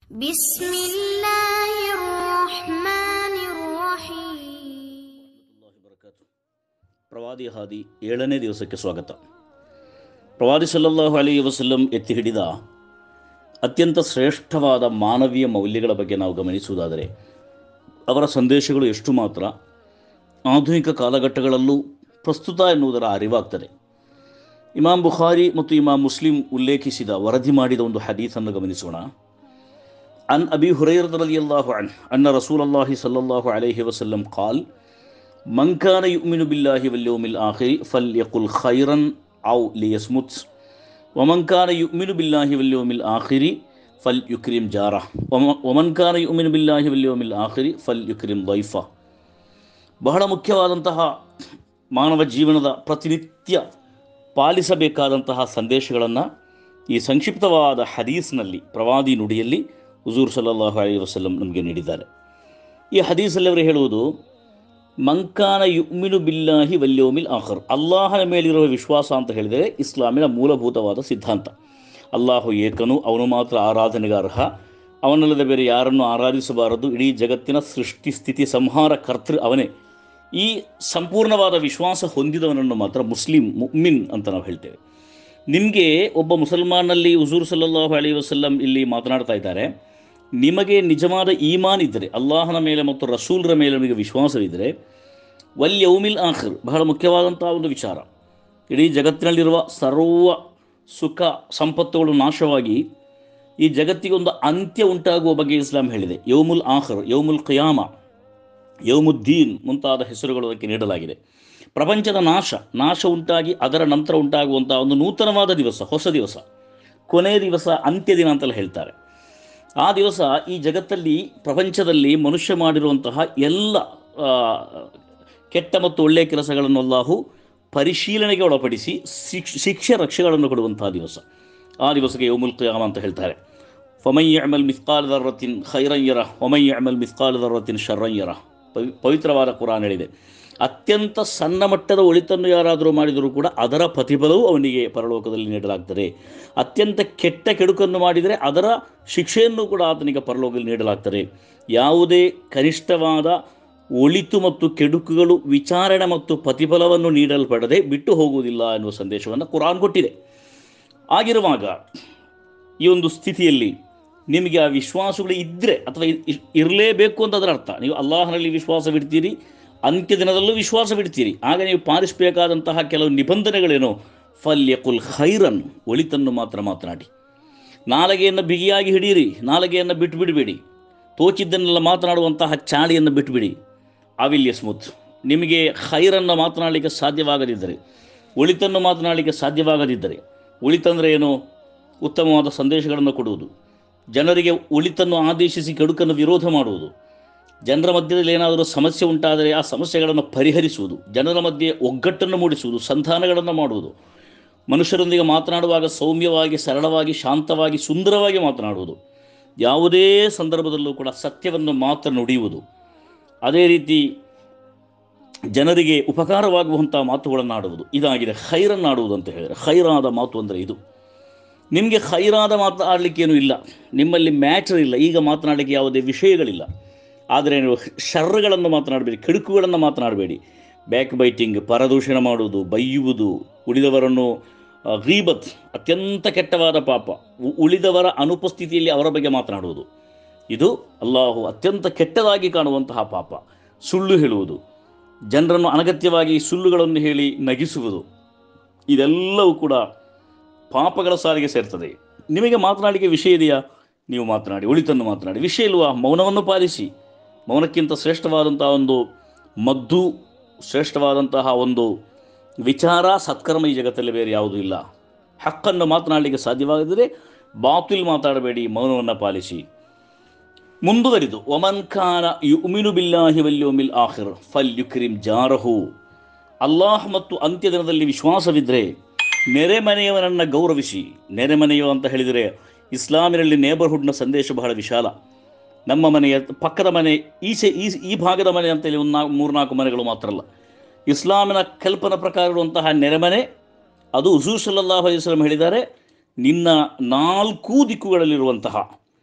بسم الله الرحمن الرحيم ಅಲ್ಲಾಹಿ ಬರಕಾತು. ಪ್ರವಾದಿ ಹಾದಿ ಏಳನೇ ದಿವಸಕ್ಕೆ ಸ್ವಾಗತ ಪ್ರವಾದಿ ಸಲ್ಲಲ್ಲಾಹು ಅಲಿ ವಸಲ್ಲಂ ಎತ್ತಿ ಹಿಡಿದ ಅತ್ಯಂತ ಶ್ರೇಷ್ಠವಾದ ಮಾನವೀಯ ಮೌಲ್ಯಗಳ ಬಗ್ಗೆ ನಾವು ಗಮನಿಸುವುದಾದರೆ ಅವರ ಸಂದೇಶಗಳು ಎಷ್ಟು ಮಾತ್ರ ಆಧುನಿಕ ಕಾಲಘಟ್ಟಗಳಲ್ಲೂ ಪ್ರಸ್ತುತ ಎನ್ನುವುದರ ಅರಿವಾಗ್ತದೆ ಇಮಾಮ್ ಬುಖಾರಿ ಮತ್ತು ಇಮಾಮ್ ಮುಸ್ಲಿಂ ಉಲ್ಲೇಖಿಸಿದ ವರದಿ ಮಾಡಿದ ಒಂದು ಹದೀಸನ್ನು ಗಮನಿಸೋಣ عن أبي هريرة رضي الله عنه أن رسول الله صلى الله عليه وسلم قال من كان يؤمن بالله واليوم الآخر فليقل خيرا أو ليصمت ومن كان يؤمن بالله واليوم الآخر فليكرم جاره وم- ومن كان يؤمن بالله واليوم الآخر فليكرم ضيفه ಬಹಳ ಮುಖ್ಯವಾದಂತಹ ಮಾನವ ಜೀವನದ ಪ್ರತಿನಿತ್ಯ ಪಾಲಿಸಬೇಕಾದಂತಹ ಸಂದೇಶಗಳನ್ನು ಈ ಸಂಕ್ಷಿಪ್ತವಾದ ಹದೀಸ್ನಲ್ಲಿ ಪ್ರವಾದಿ ನುಡಿಯಲ್ಲಿ ಹುಜೂರ್ ಸಲ್ಲಲ್ಲಾಹು ಅಲೈಹಿ ವಸಲ್ಲಂ ನಮಗೆ ನೀಡಿದ್ದಾರೆ ಈ ಹದೀಸಲ್ಲಿ ಅವರು ಹೇಳುವುದು ಮಂಕಾನ ಯುಮಿನು ಬಿಲ್ಲಾಹಿ ವಲ್ಯೋಮಿಲ್ ಆಖರ್ ಅಲ್ಲಾಹನ ಮೇಲಿರುವ ವಿಶ್ವಾಸ ಅಂತ ಹೇಳಿದರೆ ಇಸ್ಲಾಮಿನ ಮೂಲಭೂತವಾದ ಸಿದ್ಧಾಂತ ಅಲ್ಲಾಹು ಏಕನು ಅವನು ಮಾತ್ರ ಆರಾಧನೆಗೆ ಅರ್ಹ ಅವನಲ್ಲದೆ ಬೇರೆ ಯಾರನ್ನು ಆರಾಧಿಸಬಾರದು ಇಡೀ ಜಗತ್ತಿನ ಸೃಷ್ಟಿ ಸ್ಥಿತಿ ಸಂಹಾರ ಕರ್ತೃ ಅವನೇ ಈ ಸಂಪೂರ್ಣವಾದ ವಿಶ್ವಾಸ ಹೊಂದಿದವನನ್ನು ಮಾತ್ರ ಮುಸ್ಲಿಂ ಮುಮಿನ್ ಅಂತ ನಾವು ಹೇಳ್ತೇವೆ ನಿಮಗೆ ಒಬ್ಬ ಮುಸಲ್ಮಾನಲ್ಲಿ ಹುಜೂರ್ ಸಲ್ಲಲ್ಲಾಹು ಅಲಿ ವಸಲ್ಲಂ ಇಲ್ಲಿ ಮಾತನಾಡ್ತಾ ಇದ್ದಾರೆ ನಿಮಗೆ ನಿಜವಾದ ಈಮಾನ್ ಇದ್ದರೆ ಅಲ್ಲಾಹನ ಮೇಲೆ ಮತ್ತು ರಸೂಲ್ರ ಮೇಲೆ ನಿಮಗೆ ವಿಶ್ವಾಸವಿದ್ದರೆ ವಲ್ ಯೌಮಿಲ್ ಆಖರ್ ಬಹಳ ಮುಖ್ಯವಾದಂತಹ ಒಂದು ವಿಚಾರ ಇಡೀ ಜಗತ್ತಿನಲ್ಲಿರುವ ಸರ್ವ ಸುಖ ಸಂಪತ್ತುಗಳು ನಾಶವಾಗಿ ಈ ಜಗತ್ತಿಗೆ ಒಂದು ಅಂತ್ಯ ಉಂಟಾಗುವ ಬಗ್ಗೆ ಇಸ್ಲಾಂ ಹೇಳಿದೆ ಯೌಮುಲ್ ಆಖರ್ ಯೌಮುಲ್ ಖಯಾಮ ಯೌಮುದ್ದೀನ್ ಮುಂತಾದ ಹೆಸರುಗಳು ಅದಕ್ಕೆ ನೀಡಲಾಗಿದೆ ಪ್ರಪಂಚದ ನಾಶ ನಾಶ ಉಂಟಾಗಿ ಅದರ ನಂತರ ಉಂಟಾಗುವಂಥ ಒಂದು ನೂತನವಾದ ದಿವಸ ಹೊಸ ದಿವಸ ಕೊನೆ ದಿವಸ ಅಂತ್ಯ ದಿನ ಅಂತೆಲ್ಲ ಹೇಳ್ತಾರೆ ಆ ದಿವಸ ಈ ಜಗತ್ತಲ್ಲಿ ಪ್ರಪಂಚದಲ್ಲಿ ಮನುಷ್ಯ ಮಾಡಿರುವಂತಹ ಎಲ್ಲ ಆ, ಕೆಟ್ಟ ಮತ್ತು ಒಳ್ಳೆಯ ಕೆಲಸಗಳನ್ನು ಅಲ್ಲಾಹು ಪರಿಶೀಲನೆಗೆ ಒಳಪಡಿಸಿ ಶಿಕ್ಷ ಶಿಕ್ಷೆ ರಕ್ಷೆಗಳನ್ನು ಕೊಡುವಂತಹ ದಿವಸ ಆ ದಿವಸಕ್ಕೆ ಯೌಮುಲ್ ಕಿಯಾಮ ಅಂತ ಹೇಳ್ತಾರೆ ಫಮೈ ಅಮಲ್ ಮಿಸ್ಕಾಲ್ ದರ್ರತಿನ್ ಖೈರಯ್ಯರ ಒಮೈ ಅಮಲ್ ಮಿಸ್ಕಾಲ್ ದರ್ರತಿನ್ ಶರ್ರಯ್ಯರ ಪವಿ ಪವಿತ್ರವಾದ ಕುರಾನ್ ಹೇಳಿದೆ ಅತ್ಯಂತ ಸಣ್ಣ ಮಟ್ಟದ ಒಳಿತನ್ನು ಯಾರಾದರೂ ಮಾಡಿದರೂ ಕೂಡ ಅದರ ಪ್ರತಿಫಲವು ಅವನಿಗೆ ಪರಲೋಕದಲ್ಲಿ ನೀಡಲಾಗ್ತದೆ ಅತ್ಯಂತ ಕೆಟ್ಟ ಕೆಡುಕನ್ನು ಮಾಡಿದರೆ ಅದರ ಶಿಕ್ಷೆಯನ್ನು ಕೂಡ ಆತನಿಗೆ ಪರಲೋಕದಲ್ಲಿ ನೀಡಲಾಗ್ತದೆ ಯಾವುದೇ ಕನಿಷ್ಠವಾದ ಒಳಿತು ಮತ್ತು ಕೆಡುಕುಗಳು ವಿಚಾರಣೆ ಮತ್ತು ಪ್ರತಿಫಲವನ್ನು ನೀಡಲ್ಪಡದೆ ಬಿಟ್ಟು ಹೋಗುವುದಿಲ್ಲ ಎನ್ನುವ ಸಂದೇಶವನ್ನು ಕುರಾನ್ ಕೊಟ್ಟಿದೆ ಆಗಿರುವಾಗ ಈ ಒಂದು ಸ್ಥಿತಿಯಲ್ಲಿ ನಿಮಗೆ ಆ ವಿಶ್ವಾಸಗಳು ಇದ್ದರೆ ಅಥವಾ ಇ- ಇರಲೇಬೇಕು ಅಂತ ಅದರ ಅರ್ಥ ನೀವು ಅಲ್ಲಾಹನಲ್ಲಿ ವಿಶ್ವಾಸವಿಡ್ತೀರಿ ಅಂತ್ಯ ದಿನದಲ್ಲೂ ವಿಶ್ವಾಸವಿಡ್ತೀರಿ ಆಗ ನೀವು ಪಾಲಿಸಬೇಕಾದಂತಹ ಕೆಲವು ನಿಬಂಧನೆಗಳೇನು ಫಲ್ಯಕುಲ್ ಖೈರನ್ ಒಳಿತನ್ನು ಮಾತ್ರ ಮಾತನಾಡಿ ನಾಲಗೆಯನ್ನು ಬಿಗಿಯಾಗಿ ಹಿಡಿಯಿರಿ ನಾಲಗೆಯನ್ನು ಬಿಟ್ಟು ಬಿಡಬೇಡಿ ತೋಚಿದ್ದನ್ನೆಲ್ಲ ಮಾತನಾಡುವಂತಹ ಚಾಳಿಯನ್ನು ಬಿಟ್ಟುಬಿಡಿ ಅವಿಲ್ ಯಸ್ಮುತ್ ನಿಮಗೆ ಖೈರನ್ನು ಮಾತನಾಡಲಿಕ್ಕೆ ಸಾಧ್ಯವಾಗದಿದ್ದರೆ ಒಳಿತನ್ನು ಮಾತನಾಡಲಿಕ್ಕೆ ಸಾಧ್ಯವಾಗದಿದ್ದರೆ ಒಳಿತಂದರೆ ಏನು ಉತ್ತಮವಾದ ಸಂದೇಶಗಳನ್ನು ಕೊಡುವುದು ಜನರಿಗೆ ಒಳಿತನ್ನು ಆದೇಶಿಸಿ ಕೆಡುಕನ್ನು ವಿರೋಧ ಮಾಡುವುದು ಜನರ ಮಧ್ಯದಲ್ಲಿ ಏನಾದರೂ ಸಮಸ್ಯೆ ಉಂಟಾದರೆ ಆ ಸಮಸ್ಯೆಗಳನ್ನು ಪರಿಹರಿಸುವುದು ಜನರ ಮಧ್ಯೆ ಒಗ್ಗಟ್ಟನ್ನು ಮೂಡಿಸುವುದು ಸಂಧಾನಗಳನ್ನು ಮಾಡುವುದು ಮನುಷ್ಯರೊಂದಿಗೆ ಮಾತನಾಡುವಾಗ ಸೌಮ್ಯವಾಗಿ ಸರಳವಾಗಿ ಶಾಂತವಾಗಿ ಸುಂದರವಾಗಿ ಮಾತನಾಡುವುದು ಯಾವುದೇ ಸಂದರ್ಭದಲ್ಲೂ ಕೂಡ ಸತ್ಯವನ್ನು ಮಾತ್ರ ನುಡಿಯುವುದು ಅದೇ ರೀತಿ ಜನರಿಗೆ ಉಪಕಾರವಾಗುವಂಥ ಮಾತುಗಳನ್ನು ಆಡುವುದು ಇದಾಗಿದೆ ಖೈರನ್ನಾಡುವುದು ಅಂತ ಹೇಳಿದರೆ ಖೈರಾದ ಮಾತು ಅಂದರೆ ಇದು ನಿಮಗೆ ಖೈರಾದ ಮಾತು ಆಡಲಿಕ್ಕೇನೂ ಇಲ್ಲ ನಿಮ್ಮಲ್ಲಿ ಮ್ಯಾಟರ್ ಇಲ್ಲ ಈಗ ಮಾತನಾಡಲಿಕ್ಕೆ ಯಾವುದೇ ವಿಷಯಗಳಿಲ್ಲ ಆದರೆ ನೀವು ಶರ್ರಗಳನ್ನು ಮಾತನಾಡಬೇಡಿ ಕೆಡುಕುಗಳನ್ನು ಮಾತನಾಡಬೇಡಿ ಬ್ಯಾಕ್ ಬೈಟಿಂಗ್ ಪರದೂಷಣ ಮಾಡುವುದು ಬೈಯುವುದು ಉಳಿದವರನ್ನು ಆ, ಗೀಬತ್ ಅತ್ಯಂತ ಕೆಟ್ಟವಾದ ಪಾಪ ಉ- ಉಳಿದವರ ಅನುಪಸ್ಥಿತಿಯಲ್ಲಿ ಅವರ ಬಗ್ಗೆ ಮಾತನಾಡುವುದು ಇದು ಅಲ್ಲಾಹು ಅತ್ಯಂತ ಕೆಟ್ಟದಾಗಿ ಕಾಣುವಂತಹ ಪಾಪ ಸುಳ್ಳು ಹೇಳುವುದು ಜನರನ್ನು ಅನಗತ್ಯವಾಗಿ ಸುಳ್ಳುಗಳನ್ನು ಹೇಳಿ ನಗಿಸುವುದು ಇದೆಲ್ಲವೂ ಕೂಡ ಪಾಪಗಳ ಸಾಲಿಗೆ ಸೇರ್ತದೆ ನಿಮಗೆ ಮಾತನಾಡಲಿಕ್ಕೆ ವಿಷಯ ಇದೆಯಾ ನೀವು ಮಾತನಾಡಿ ಒಳಿತನ್ನು ಮಾತನಾಡಿ ವಿಷಯ ಇಲ್ವಾ ಮೌನವನ್ನು ಪಾಲಿಸಿ ಮೌನಕ್ಕಿಂತ ಶ್ರೇಷ್ಠವಾದಂತಹ ಒಂದು ಮದ್ದು ಶ್ರೇಷ್ಠವಾದಂತಹ ಒಂದು ವಿಚಾರ ಸತ್ಕರ್ಮ ಈ ಜಗತ್ತಲ್ಲಿ ಬೇರೆ ಯಾವುದೂ ಇಲ್ಲ ಹಕ್ಕನ್ನು ಮಾತನಾಡಲಿಕ್ಕೆ ಸಾಧ್ಯವಾಗದಿದ್ದರೆ ಬಾತಿಲ್ ಮಾತಾಡಬೇಡಿ ಮೌನವನ್ನು ಪಾಲಿಸಿ ಮುಂದುವರಿದು ಒಮನ್ ಖಾನ ಯುಮಿನು ಬಿಲ್ಲಾಹಿ ವಲ್ಯೋಮಿಲ್ ಆಖಿರ್ ಫಲ್ ಯುಕ್ರಿಮ್ ಜಾರಹು ಅಲ್ಲಾಹ್ ಮತ್ತು ಅಂತ್ಯ ದಿನದಲ್ಲಿ ವಿಶ್ವಾಸವಿದ್ದರೆ ನೆರೆಮನೆಯವನನ್ನು ಗೌರವಿಸಿ ನೆರೆಮನೆಯು ಅಂತ ಹೇಳಿದರೆ ಇಸ್ಲಾಮಿನಲ್ಲಿ ನೇಬರ್ಹುಡ್ನ ಸಂದೇಶ ಬಹಳ ವಿಶಾಲ ನಮ್ಮ ಮನೆಯ ಪಕ್ಕದ ಮನೆ ಈಚೆ ಈ ಈ ಭಾಗದ ಮನೆ ಅಂತೇಳಿ ಒಂದು ನಾಲ್ಕು ಮೂರ್ನಾಲ್ಕು ಮನೆಗಳು ಮಾತ್ರ ಅಲ್ಲ ಇಸ್ಲಾಮಿನ ಕಲ್ಪನಾ ಪ್ರಕಾರ ಇರುವಂತಹ ನೆರೆಮನೆ ಅದು ಹುಜೂರ್ ಸಲ್ಲಲ್ಲಾಹು ಅಲೈಹಿ ವಸಲ್ಲಂ ಹೇಳಿದ್ದಾರೆ ನಿನ್ನ ನಾಲ್ಕೂ ದಿಕ್ಕುಗಳಲ್ಲಿರುವಂತಹ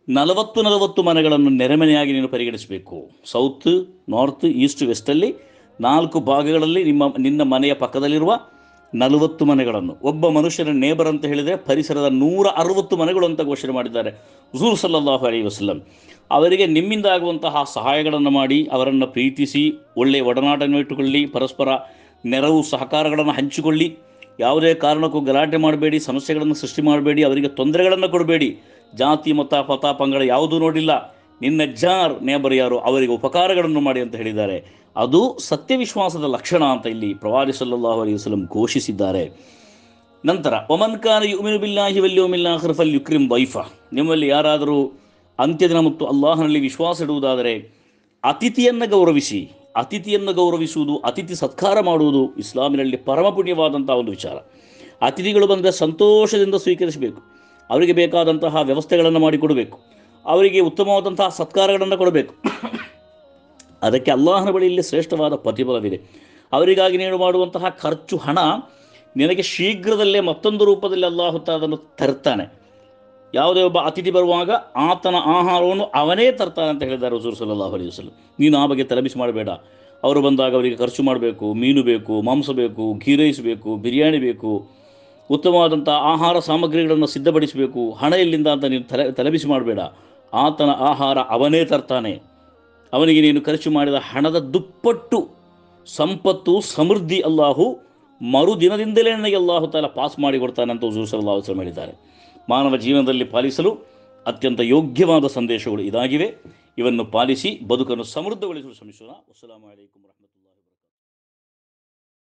ನಲವತ್ತು ನಲವತ್ತು ಮನೆಗಳನ್ನು ನೆರೆಮನೆಯಾಗಿ ನೀನು ಪರಿಗಣಿಸಬೇಕು ಸೌತ್ ನಾರ್ತ್ ಈಸ್ಟ್ ವೆಸ್ಟಲ್ಲಿ ನಾಲ್ಕು ಭಾಗಗಳಲ್ಲಿ ನಿಮ್ಮ ನಿನ್ನ ಮನೆಯ ಪಕ್ಕದಲ್ಲಿರುವ ನಲವತ್ತು ಮನೆಗಳನ್ನು ಒಬ್ಬ ಮನುಷ್ಯನ ನೇಬರ್ ಅಂತ ಹೇಳಿದರೆ ಪರಿಸರದ ನೂರ ಅರವತ್ತು ಮನೆಗಳು ಅಂತ ಘೋಷಣೆ ಮಾಡಿದ್ದಾರೆ ಹುಜೂರ್ ಸಲ್ಲಲ್ಲಾಹು ಅಲೈಹಿ ವಸಲ್ಲಂ ಅವರಿಗೆ ನಿಮ್ಮಿಂದ ಆಗುವಂತಹ ಸಹಾಯಗಳನ್ನು ಮಾಡಿ ಅವರನ್ನು ಪ್ರೀತಿಸಿ ಒಳ್ಳೆಯ ಒಡನಾಟವನ್ನು ಇಟ್ಟುಕೊಳ್ಳಿ ಪರಸ್ಪರ ನೆರವು ಸಹಕಾರಗಳನ್ನು ಹಂಚಿಕೊಳ್ಳಿ ಯಾವುದೇ ಕಾರಣಕ್ಕೂ ಗಲಾಟೆ ಮಾಡಬೇಡಿ ಸಮಸ್ಯೆಗಳನ್ನು ಸೃಷ್ಟಿ ಮಾಡಬೇಡಿ ಅವರಿಗೆ ತೊಂದರೆಗಳನ್ನು ಕೊಡಬೇಡಿ ಜಾತಿ ಮತ ಪತ ಪಂಗಡ ಯಾವುದೂ ನೋಡಿಲ್ಲ ನಿನ್ನ ಜಾರ್ ನೇಬರ್ ಯಾರು ಅವರಿಗೆ ಉಪಕಾರಗಳನ್ನು ಮಾಡಿ ಅಂತ ಹೇಳಿದ್ದಾರೆ ಅದು ಸತ್ಯವಿಶ್ವಾಸದ ಲಕ್ಷಣ ಅಂತ ಇಲ್ಲಿ ಪ್ರವಾದಿ ಸಲ್ಲಲ್ಲಾಹು ಅಲೈಹಿ ವಸಲ್ಲಂ ಘೋಷಿಸಿದ್ದಾರೆ ನಂತರ ಒಮನ್ ಖಾನ್ ಯುಮಿನು ಬಿಲ್ಲಾಹಿ ವಲ್ಯೋಮಿಲ್ಲಾಹರ್ ಫಲ್ ಯುಕ್ರಿಮ್ ವೈಫ ನಿಮ್ಮಲ್ಲಿ ಯಾರಾದರೂ ಅಂತ್ಯದಿನ ಮತ್ತು ಅಲ್ಲಾಹನಲ್ಲಿ ವಿಶ್ವಾಸ ಇಡುವುದಾದರೆ ಅತಿಥಿಯನ್ನು ಗೌರವಿಸಿ ಅತಿಥಿಯನ್ನು ಗೌರವಿಸುವುದು ಅತಿಥಿ ಸತ್ಕಾರ ಮಾಡುವುದು ಇಸ್ಲಾಮಿನಲ್ಲಿ ಪರಮ ಪುಣ್ಯವಾದಂಥ ಒಂದು ವಿಚಾರ ಅತಿಥಿಗಳು ಬಂದರೆ ಸಂತೋಷದಿಂದ ಸ್ವೀಕರಿಸಬೇಕು ಅವರಿಗೆ ಬೇಕಾದಂತಹ ವ್ಯವಸ್ಥೆಗಳನ್ನು ಮಾಡಿಕೊಡಬೇಕು ಅವರಿಗೆ ಉತ್ತಮವಾದಂತಹ ಸತ್ಕಾರಗಳನ್ನು ಕೊಡಬೇಕು ಅದಕ್ಕೆ ಅಲ್ಲಾಹನ ಬಳಿಯಲ್ಲಿ ಶ್ರೇಷ್ಠವಾದ ಪ್ರತಿಫಲವಿದೆ ಅವರಿಗಾಗಿ ನೀನು ಮಾಡುವಂತಹ ಖರ್ಚು ಹಣ ನಿನಗೆ ಶೀಘ್ರದಲ್ಲೇ ಮತ್ತೊಂದು ರೂಪದಲ್ಲಿ ಅಲ್ಲಾಹು ತಾಲ ಅದನ್ನು ತರ್ತಾನೆ ಯಾವುದೇ ಒಬ್ಬ ಅತಿಥಿ ಬರುವಾಗ ಆತನ ಆಹಾರವನ್ನು ಅವನೇ ತರ್ತಾನೆ ಅಂತ ಹೇಳಿದ್ದಾರೆ ಹುಜೂರ್ ಸಲ್ಲಾಹು ಅಲೈಹಿ ವಸಲ್ಲಂ ನೀನು ಆ ಬಗ್ಗೆ ತಲೆಬಿಸಿ ಮಾಡಬೇಡ ಅವರು ಬಂದಾಗ ಅವರಿಗೆ ಖರ್ಚು ಮಾಡಬೇಕು ಮೀನು ಬೇಕು ಮಾಂಸ ಬೇಕು ಘೀ ರೈಸ್ ಬೇಕು ಬಿರಿಯಾನಿ ಬೇಕು ಉತ್ತಮವಾದಂಥ ಆಹಾರ ಸಾಮಗ್ರಿಗಳನ್ನು ಸಿದ್ಧಪಡಿಸಬೇಕು ಹಣ ಎಲ್ಲಿಂದ ಅಂತ ನೀನು ತಲೆ ತಲೆಬಿಸಿ ಮಾಡಬೇಡ ಆತನ ಆಹಾರ ಅವನೇ ತರ್ತಾನೆ ಅವನಿಗೆ ನೀನು ಖರ್ಚು ಮಾಡಿದ ಹಣದ ದುಪ್ಪಟ್ಟು ಸಂಪತ್ತು ಸಮೃದ್ಧಿ ಅಲ್ಲಾಹು ಮರುದಿನದಿಂದಲೇ ನನಗೆ ಅಲ್ಲಾಹು ತಾಲ ಪಾಸ್ ಮಾಡಿ ಕೊಡ್ತಾನೆ ಅಂತ ಹುಜೂರ್ ಸಲ್ಲಾ ವಸಲಂ ಹೇಳಿದ್ದಾರೆ ಮಾನವ ಜೀವನದಲ್ಲಿ ಪಾಲಿಸಲು ಅತ್ಯಂತ ಯೋಗ್ಯವಾದ ಸಂದೇಶಗಳು ಇದಾಗಿವೆ ಇವನ್ನು ಪಾಲಿಸಿ ಬದುಕನ್ನು ಸಮೃದ್ಧಗೊಳಿಸಲು ಶ್ರಮಿಸೋಣ ಅಸ್ಸಲಾಮು ಅಲೈಕುಂ ವರಹಮತುಲ್ಲಾಹಿ